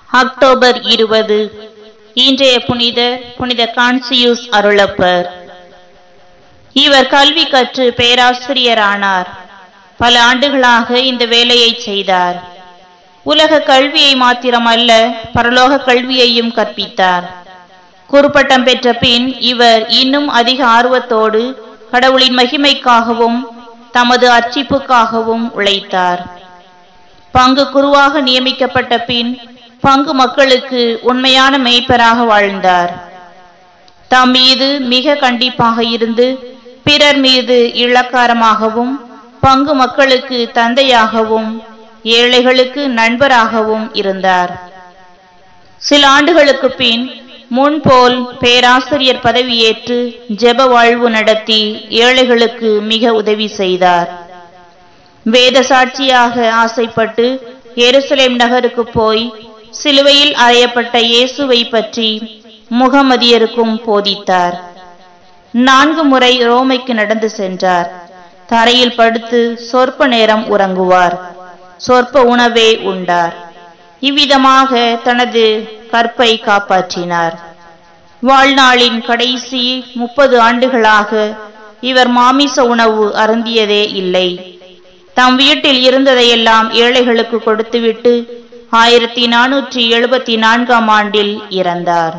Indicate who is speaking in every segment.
Speaker 1: October இருபது இன்றைய புனிதர் புனித கான்சியூஸ் அருளப்பர் இவர் கல்வி கற்று பேராசிரியரானார் பல ஆண்டுகளாக இந்த வேலையை செய்தார் உலக கல்வியை மாத்திரமல்ல பரலோக கல்வியையும் கற்பித்தார் குறுப்பட்டம் பெற்ற பின் இவர் இன்னும் அதிக ஆர்வத்தோடு கடவுளின் மகிமைக்காகவும் தமது அர்ச்சிப்புக்காகவும் உழைத்தார் பங்கு குருவாக நியமிக்கப்பட்ட பின் பங்கு மக்களுக்கு உண்மையான மெய்ப்பராக வாழ்ந்தார் தம் மீது மிக கண்டிப்பாக இருந்து பிறர் மீது இளக்காரமாகவும் பங்கு மக்களுக்கு தந்தையாகவும் ஏழைகளுக்கு நண்பராகவும் இருந்தார் சில ஆண்டுகளுக்கு பின் முன்போல் பேராசிரியர் பதவியேற்று ஜெப வாழ்வு நடத்தி ஏழைகளுக்கு மிக உதவி செய்தார் வேத சாட்சியாக ஆசைப்பட்டு எருசலேம் நகருக்கு போய் சிலுவையில் அறையப்பட்ட இயேசுவை பற்றி முகமதியருக்கும் போதித்தார் நான்கு முறை ரோமைக்கு நடந்து சென்றார் தரையில் படுத்து சொற்ப நேரம் உறங்குவார் சொற்ப உணவே உண்டார் இவ்விதமாக தனது கற்பை காப்பாற்றினார் வாழ்நாளின் கடைசி முப்பது ஆண்டுகளாக இவர் மாமிச உணவு அருந்தியதே இல்லை தம் வீட்டில் இருந்ததையெல்லாம் ஏழைகளுக்கு கொடுத்துவிட்டு ஆயிரத்தி நானூற்றி எழுபத்தி நான்காம் ஆண்டில் இறந்தார்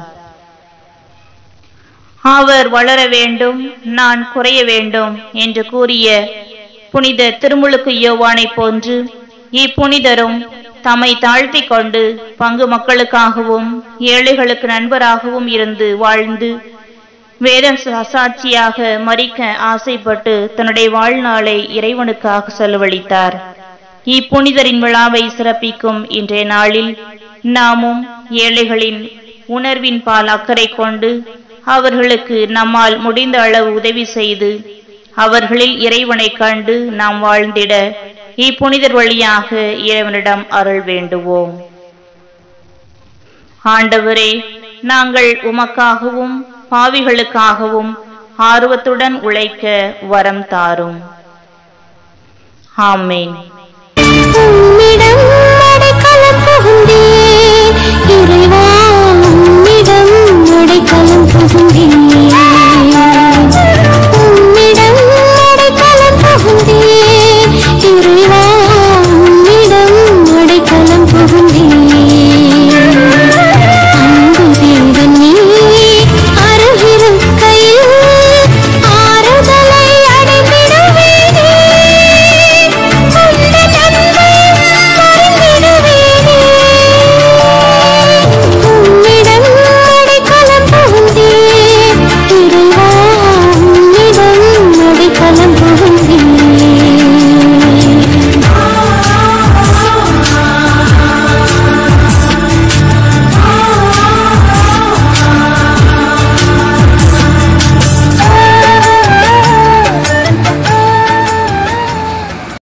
Speaker 1: அவர் வளர வேண்டும் நான் குறைய வேண்டும் என்று கூறிய புனித திருமுழுக்கு யோவானை போன்று இப்புனிதரும் தம்மை தாழ்த்தி கொண்டு பங்கு மக்களுக்காகவும் ஏழைகளுக்கு நண்பராகவும் இருந்து வாழ்ந்து வேத சாட்சியாக மறிக்க ஆசைப்பட்டு தன்னுடைய வாழ்நாளை இறைவனுக்காக செலவழித்தார் இப்புனிதரின் விழாவை சிறப்பிக்கும் இன்றைய நாளில் நாமும் ஏழைகளின் உணர்வின் பால் அக்கறை கொண்டு அவர்களுக்கு நம்மால் முடிந்த அளவு உதவி செய்து அவர்களில் இறைவனை கண்டு நாம் வாழ்ந்திட இப்புனிதர் வழியாக இறைவனிடம் அருள் வேண்டுவோம் ஆண்டவரே நாங்கள் உமக்காகவும் பாவிகளுக்காகவும் ஆர்வத்துடன் உழைக்க வரம் தாரும் ஆமேன்